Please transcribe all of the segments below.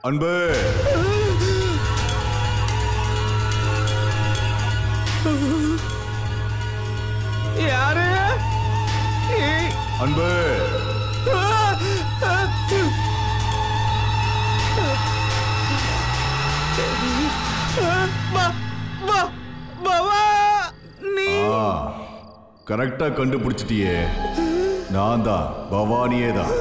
அன்பு யாரு ஏய், அன்பு ஆ, ஆ, ஆ, பா- பா- பாவா, நீ ஆ கரெக்டா கண்டுபிடிச்சிட்டியே நான் தான் பவானியே தான்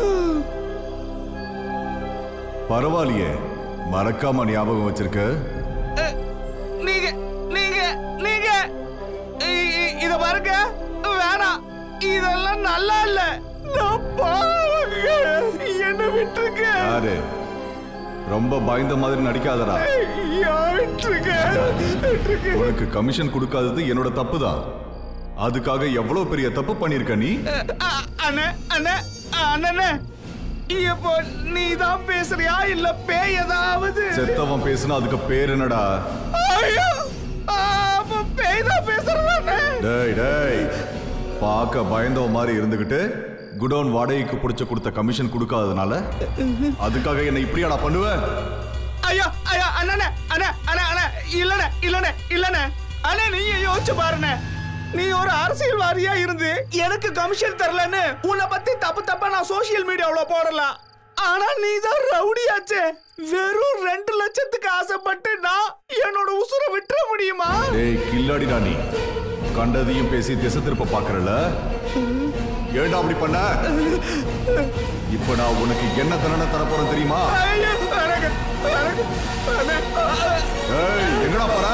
பரவாயில்லையே மறக்காம ஞாபகம் வச்சிருக்க அஹ், நீங்க நீங்க நீங்க இ- இ- இத பாருங்க வேணாம் இதெல்லாம் நல்லா இல்ல நான் பாவங்க என்ன விட்டுருக்க யாரு ரொம்ப பயந்த மாதிரி நடிக்காதடா ஐயா, விட்டுருக்க விட்டுருக்க உனக்கு கமிஷன் கொடுக்காதது என்னோட தப்பு தான் அதுக்காக எவ்வளவு பெரிய தப்பு பண்ணிருக்க நீ அ- அண்ணே அண்ணே அண்ணனே இப்போ நீ தான் பேசுறியா இல்ல பேய் ஏதாவது செத்தவன் பேசுனா அதுக்கு பேர் என்னடா ஐயோ அப்ப பேய் தான் பேசுறதானே டேய் டேய் பார்க்க பயந்தவ மாதிரி இருந்துகிட்டு குடோன் வாடகைக்கு பிடிச்ச கொடுத்த கமிஷன் கொடுக்காததுனால அதுக்காக என்ன இப்படியாடா பண்ணுவ ஐயா ஐயா அண்ணனே அண்ணே அண்ணே அண்ணே இல்லனே இல்லனே இல்லனே அண்ணே நீங்க யோசிச்சு பாருண்ணே நீ ஒரு அரசியல்வாதியா இருந்து எனக்கு கமிஷன் தரலன்னு உன்னை பத்தி தப்பு தப்பா நான் சோஷியல் மீடியாவுல போடலாம் ஆனா நீ தான் ரவுடியாச்சே வெறும் ரெண்டு லட்சத்துக்கு ஆசைப்பட்டு நான் என்னோட உசுரை விட்டுற முடியுமா டேய் கில்லாடிடா நீ கண்டதையும் பேசி திசை திருப்ப பாக்குறல ஏன்டா அப்படி பண்ண இப்ப நான் உனக்கு என்ன தண்டனை தரப்போறேன் தெரியுமா ஐயோ, எனக்கு, எனக்கு, அண்ணே, ஏய் எங்கடா போற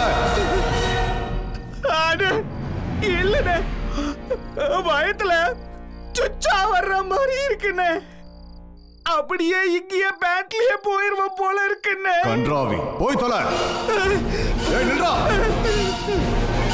அண்ணே, இல்லண்ணே பயத்துல சுச்சா வர்ற மாதிரி இருக்குண்ணே அப்படியே இங்கேயே பேட்லயே போயிருவோம் போல இருக்குண்ணே கன்றாவி போய் தொலை ஏய் நில்றா